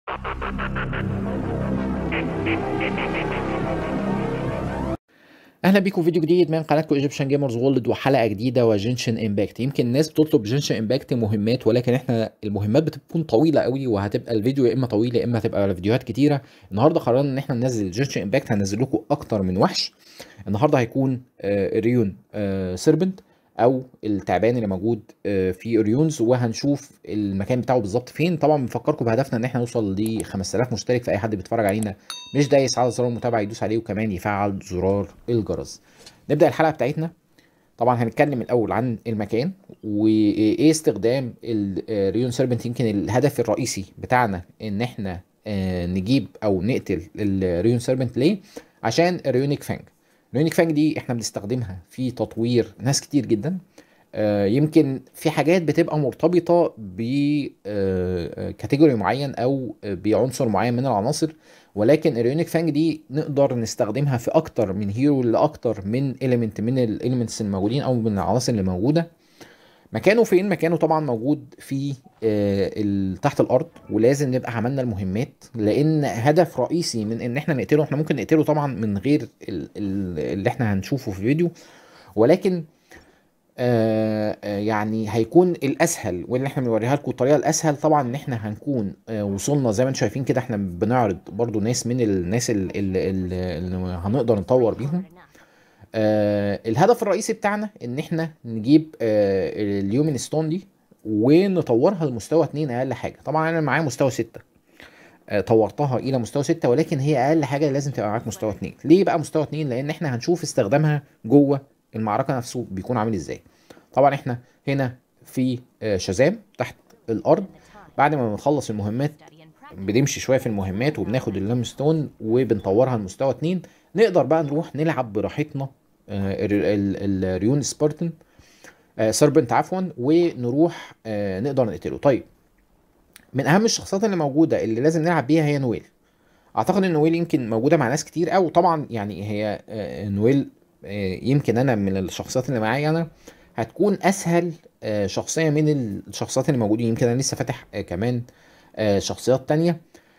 اهلا بيكم في فيديو جديد من قناتكم ايجيبشن جيمرز وورلد وحلقه جديده وجنشن امباكت يمكن الناس بتطلب جنشن امباكت مهمات ولكن احنا المهمات بتكون طويله قوي وهتبقى الفيديو يا اما طويل يا اما هتبقى فيديوهات كتيره النهارده قررنا ان احنا ننزل جنشن امباكت هنزل لكم اكتر من وحش النهارده هيكون آه، ريون آه، سيربنت او التعبان اللي موجود آه، في اوريونز وهنشوف المكان بتاعه بالظبط فين طبعا بنفكركم بهدفنا ان احنا نوصل ل 5000 مشترك فاي حد بيتفرج علينا مش دايس على زرار المتابعه يدوس عليه وكمان يفعل زرار الجرس نبدا الحلقه بتاعتنا طبعا هنتكلم الاول عن المكان وايه استخدام الريون سيربنت يمكن الهدف الرئيسي بتاعنا ان احنا آه، نجيب او نقتل الريون سيربنت ليه عشان الريونيك فانج الريونيك فانج دي احنا بنستخدمها في تطوير ناس كتير جدا آه، يمكن في حاجات بتبقى مرتبطة بكاتيجوري معين او بعنصر معين من العناصر ولكن الريونيك فانج دي نقدر نستخدمها في اكتر من هيرو لاكتر من اليمنت من الاليمنتس الموجودين او من العناصر اللي موجوده مكانه فين مكانه طبعا موجود في آه، ال- تحت الارض ولازم نبقى عملنا المهمات لان هدف رئيسي من ان احنا نقتله احنا ممكن نقتله طبعا من غير ال- ال- اللي احنا هنشوفه في الفيديو ولكن آه، آه، يعني هيكون الاسهل واللي احنا بنوريها لكم الطريقه الاسهل طبعا ان احنا هنكون آه، وصلنا زي ما انتم شايفين كده احنا بنعرض برضو ناس من الناس ال- ال- ال- اللي هنقدر نطور بيهم آه الهدف الرئيسي بتاعنا ان احنا نجيب آه اليومن ستون دي ونطورها لمستوى 2 اقل حاجه طبعا انا معايا مستوى 6 آه طورتها الى مستوى 6 ولكن هي اقل حاجه لازم تبقى معاك مستوى 2 ليه بقى مستوى 2 لان احنا هنشوف استخدامها جوه المعركه نفسه بيكون عامل ازاي طبعا احنا هنا في آه شازام تحت الارض بعد ما بنخلص المهمات بنمشي شويه في المهمات وبناخد اللام ستون وبنطورها لمستوى 2 نقدر بقى نروح نلعب براحتنا آه، ال- ال- الريون سبارتن آه، سيربنت عفوا ونروح آه، نقدر نقتله طيب من اهم الشخصيات اللي موجوده اللي لازم نلعب بيها هي نويل اعتقد ان نويل يمكن موجوده مع ناس كتير او طبعا يعني هي آه، نويل آه، يمكن انا من الشخصيات اللي معايا انا هتكون اسهل آه، شخصيه من الشخصيات اللي موجودين يمكن انا لسه فاتح آه، كمان آه، شخصيات تانية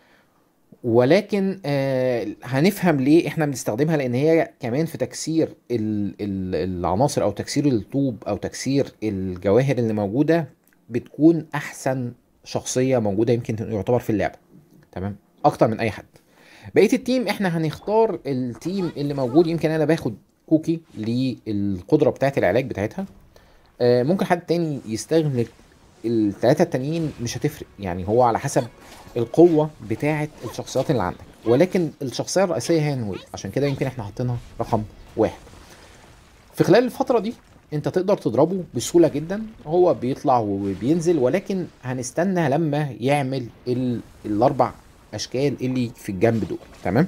ولكن آه هنفهم ليه احنا بنستخدمها لان هي كمان في تكسير ال- ال- العناصر او تكسير الطوب او تكسير الجواهر اللي موجوده بتكون احسن شخصيه موجوده يمكن يعتبر في اللعبه تمام اكتر من اي حد بقيه التيم احنا هنختار التيم اللي موجود يمكن انا باخد كوكي للقدره بتاعه العلاج بتاعتها آه ممكن حد تاني يستخدم الثلاثه التانيين مش هتفرق يعني هو على حسب القوه بتاعه الشخصيات اللي عندك ولكن الشخصيه الرئيسيه هي نويل عشان كده يمكن احنا حاطينها رقم واحد في خلال الفتره دي انت تقدر تضربه بسهوله جدا هو بيطلع وبينزل ولكن هنستنى لما يعمل ال... الاربع اشكال اللي في الجنب دول تمام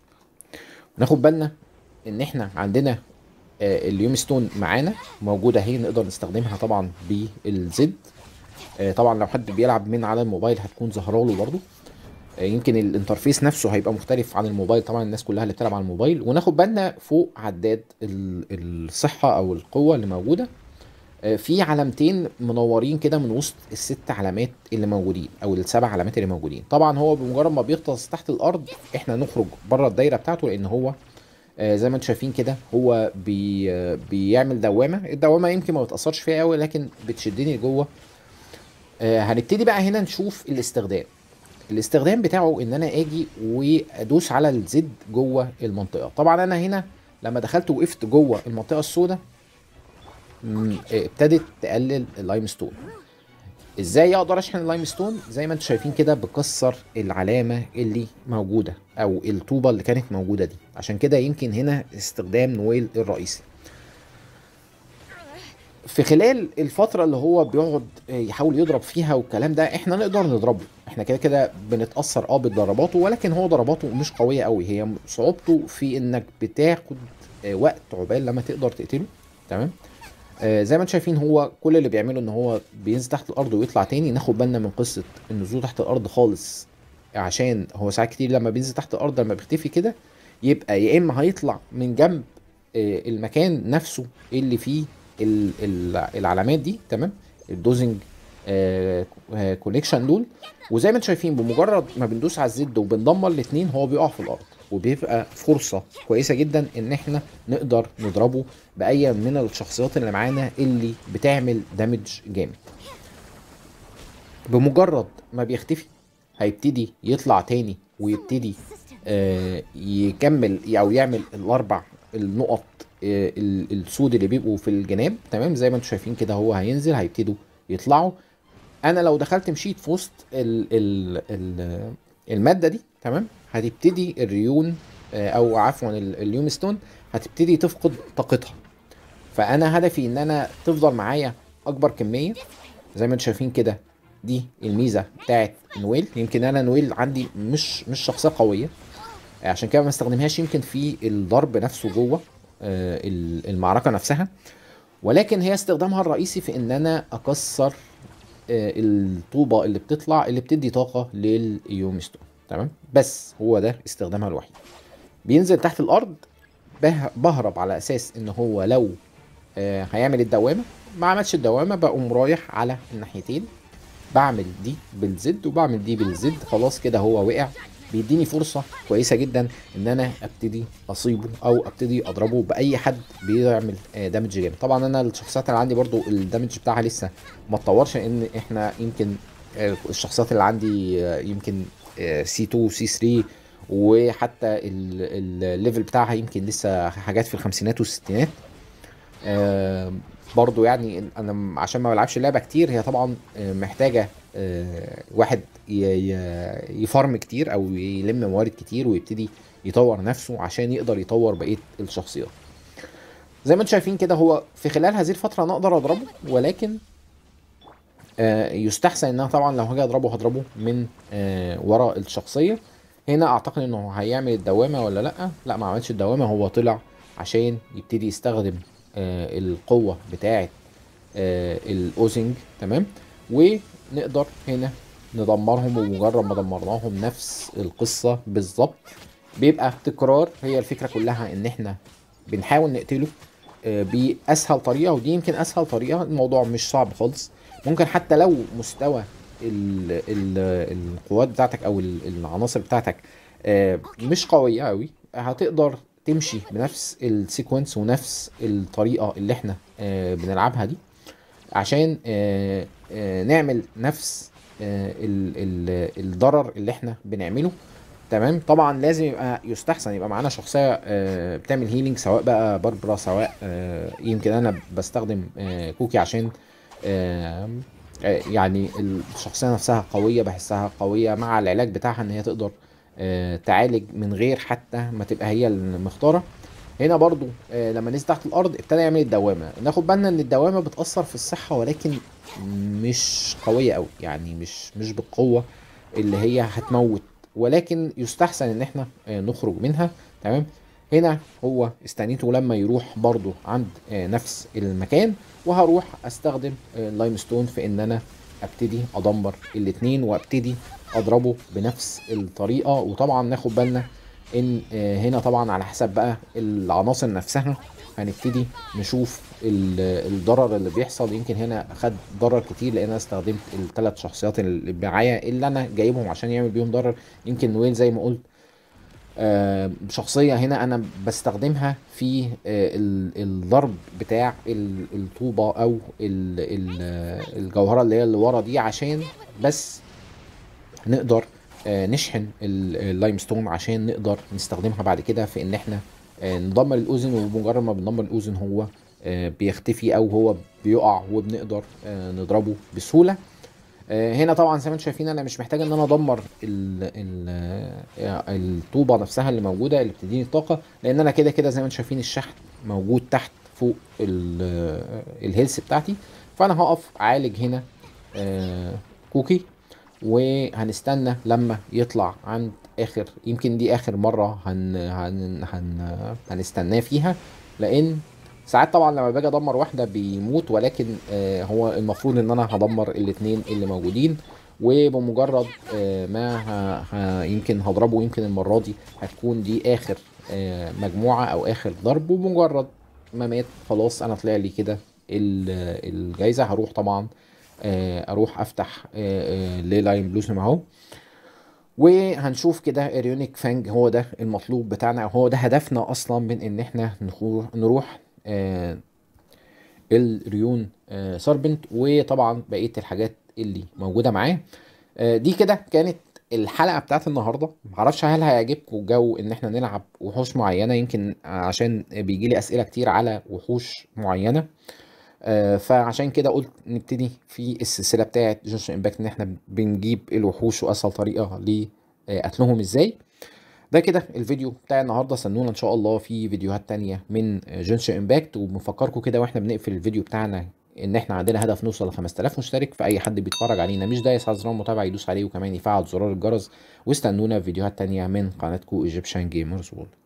ناخد بالنا ان احنا عندنا آه، اليوم ستون معانا موجوده اهي نقدر نستخدمها طبعا بالزد آه، طبعا لو حد بيلعب من على الموبايل هتكون ظاهره له برضو آه، يمكن الانترفيس نفسه هيبقى مختلف عن الموبايل طبعا الناس كلها اللي بتلعب على الموبايل وناخد بالنا فوق عداد ال- الصحه او القوه اللي موجوده آه، في علامتين منورين كده من وسط الست علامات اللي موجودين او السبع علامات اللي موجودين طبعا هو بمجرد ما بيغطس تحت الارض احنا نخرج بره الدايره بتاعته لان هو آه، زي ما انتم شايفين كده هو بي آه، بيعمل دوامه الدوامه يمكن ما بتاثرش فيها قوي لكن بتشدني لجوه آه، هنبتدي بقى هنا نشوف الاستخدام الاستخدام بتاعه ان انا اجي وادوس على الزد جوه المنطقه طبعا انا هنا لما دخلت وقفت جوه المنطقه السوداء مم، آه، ابتدت تقلل اللايم ستون ازاي اقدر اشحن اللايم ستون زي ما انتم شايفين كده بكسر العلامه اللي موجوده او الطوبه اللي كانت موجوده دي عشان كده يمكن هنا استخدام نويل الرئيسي في خلال الفترة اللي هو بيقعد يحاول يضرب فيها والكلام ده احنا نقدر نضربه احنا كده كده بنتأثر اه بضرباته ولكن هو ضرباته مش قوية قوي هي صعوبته في انك بتاخد آه، وقت عقبال لما تقدر تقتله تمام آه، زي ما انتم شايفين هو كل اللي بيعمله ان هو بينزل تحت الارض ويطلع تاني ناخد بالنا من قصة النزول تحت الارض خالص عشان هو ساعات كتير لما بينزل تحت الارض لما بيختفي كده يبقى يا اما هيطلع من جنب آه، المكان نفسه اللي فيه ال- ال- العلامات دي تمام الدوزنج كونكشن دول وزي ما انتم شايفين بمجرد ما بندوس على الزد وبندمر الاثنين هو بيقع في الارض وبيبقى فرصه كويسه جدا ان احنا نقدر نضربه باي من الشخصيات اللي معانا اللي بتعمل دامج جامد بمجرد ما بيختفي هيبتدي يطلع تاني ويبتدي آه يكمل او يعمل الاربع النقط آه ال- السود اللي بيبقوا في الجناب تمام زي ما انتم شايفين كده هو هينزل هيبتدوا يطلعوا انا لو دخلت مشيت في وسط ال ال ال الماده دي تمام هتبتدي الريون آه، او عفوا ال- اليوم ستون هتبتدي تفقد طاقتها فانا هدفي ان انا تفضل معايا اكبر كميه زي ما انتم شايفين كده دي الميزه بتاعت نويل يمكن انا نويل عندي مش مش شخصيه قويه عشان كده ما استخدمهاش يمكن في الضرب نفسه جوه آه، ال- المعركه نفسها ولكن هي استخدامها الرئيسي في ان انا اكسر آه، الطوبه اللي بتطلع اللي بتدي طاقه لليومستون تمام بس هو ده استخدامها الوحيد بينزل تحت الارض به- بهرب على اساس ان هو لو آه، هيعمل الدوامه ما عملش الدوامه بقوم رايح على الناحيتين بعمل دي بالزد وبعمل دي بالزد خلاص كده هو وقع بيديني فرصه كويسه جدا ان انا ابتدي اصيبه او ابتدي اضربه باي حد بيعمل آه، دامج جامد طبعا انا الشخصيات اللي عندي برضو الدامج بتاعها لسه ما اتطورش لان احنا يمكن آه، الشخصيات اللي عندي آه، يمكن سي 2 سي 3 وحتى ال- ال- الليفل بتاعها يمكن لسه حاجات في الخمسينات والستينات آه، برضو يعني انا م- عشان ما بلعبش اللعبه كتير هي طبعا آه، محتاجه آه، واحد ي- ي- يفارم كتير او يلم موارد كتير ويبتدي يطور نفسه عشان يقدر يطور بقيه الشخصيات زي ما انتم شايفين كده هو في خلال هذه الفتره انا اقدر اضربه ولكن آه، يستحسن ان انا طبعا لو هاجي اضربه هضربه من آه، ورا الشخصيه هنا اعتقد انه هيعمل الدوامه ولا لا لا ما عملش الدوامه هو طلع عشان يبتدي يستخدم آه، القوه بتاعه آه، الاوزنج تمام ونقدر هنا ندمرهم ومجرد ما دمرناهم نفس القصه بالظبط بيبقى تكرار هي الفكره كلها ان احنا بنحاول نقتله آه، باسهل طريقه ودي يمكن اسهل طريقه الموضوع مش صعب خالص ممكن حتى لو مستوى ال ال القوات بتاعتك او ال- العناصر بتاعتك آه، مش قويه قوي هتقدر تمشي بنفس السيكونس ونفس الطريقه اللي احنا آه، بنلعبها دي عشان آه، آه، نعمل نفس آه، ال- ال- الضرر اللي احنا بنعمله تمام طبعا لازم يبقى يستحسن يبقى معانا شخصيه آه، بتعمل هيلينج سواء بقى باربرا سواء آه، يمكن انا بستخدم آه، كوكي عشان آه، آه، يعني الشخصيه نفسها قويه بحسها قويه مع العلاج بتاعها ان هي تقدر آه، تعالج من غير حتى ما تبقى هي المختاره هنا برضو آه، لما نزل تحت الارض ابتدى يعمل الدوامه ناخد بالنا ان الدوامه بتاثر في الصحه ولكن مش قويه قوي يعني مش مش بالقوه اللي هي هتموت ولكن يستحسن ان احنا آه، نخرج منها تمام هنا هو استنيته لما يروح برضو عند آه، نفس المكان وهروح استخدم آه، اللايم ستون في ان انا ابتدي ادمر الاتنين وابتدي اضربه بنفس الطريقه وطبعا ناخد بالنا ان آه، هنا طبعا على حسب بقى العناصر نفسها هنبتدي نشوف ال- الضرر اللي بيحصل يمكن هنا خد ضرر كتير لان انا استخدمت الثلاث شخصيات اللي معايا اللي انا جايبهم عشان يعمل بيهم ضرر يمكن نويل زي ما قلت آه، شخصية هنا أنا بستخدمها في آه، ال- الضرب بتاع ال- الطوبة أو ال- ال- الجوهرة اللي هي اللي ورا دي عشان بس نقدر آه، نشحن ال- اللايم ستون عشان نقدر نستخدمها بعد كده في ان احنا آه، ندمر الاوزن وبمجرد ما بندمر الاوزن هو آه، بيختفي او هو بيقع وبنقدر آه، نضربه بسهوله آه، هنا طبعا زي ما انتم شايفين انا مش محتاج ان انا ادمر ال ال آه، الطوبه نفسها اللي موجوده اللي بتديني الطاقه لان انا كده كده زي ما انتم شايفين الشحن موجود تحت فوق ال- آه، الهيلث بتاعتي فانا هقف اعالج هنا آه، كوكي وهنستنى لما يطلع عند اخر يمكن دي اخر مره هن هن هن هنستناه فيها لان ساعات طبعا لما باجي ادمر واحده بيموت ولكن آه هو المفروض ان انا هدمر الاتنين اللي موجودين وبمجرد آه ما ه... ه... يمكن هضربه يمكن المره دي هتكون دي اخر آه مجموعه او اخر ضرب وبمجرد ما مات خلاص انا طلع لي كده ال- الجايزه هروح طبعا آه، اروح افتح آه، آه، للاين بلوسم اهو وهنشوف كده اريونيك فانج هو ده المطلوب بتاعنا هو ده هدفنا اصلا من ان احنا نخو- نروح آه، الريون آه، ساربنت وطبعا بقيه الحاجات اللي موجوده معاه آه، دي كده كانت الحلقه بتاعت النهارده معرفش هل هيعجبكم جو ان احنا نلعب وحوش معينه يمكن عشان بيجي لي اسئله كتير على وحوش معينه آه، فعشان كده قلت نبتدي في السلسله بتاعت جنشن امباكت ان احنا بنجيب الوحوش واسهل طريقه لقتلهم ازاي ده كده الفيديو بتاع النهارده استنونا ان شاء الله في فيديوهات تانية من جنشن امباكت وبنفكركم كده واحنا بنقفل الفيديو بتاعنا ان احنا عندنا هدف نوصل ل 5000 مشترك فاي حد بيتفرج علينا مش دايس على زرار المتابعه يدوس عليه وكمان يفعل زرار الجرس واستنونا في فيديوهات تانية من قناتكم ايجيبشن جيمرز وورلد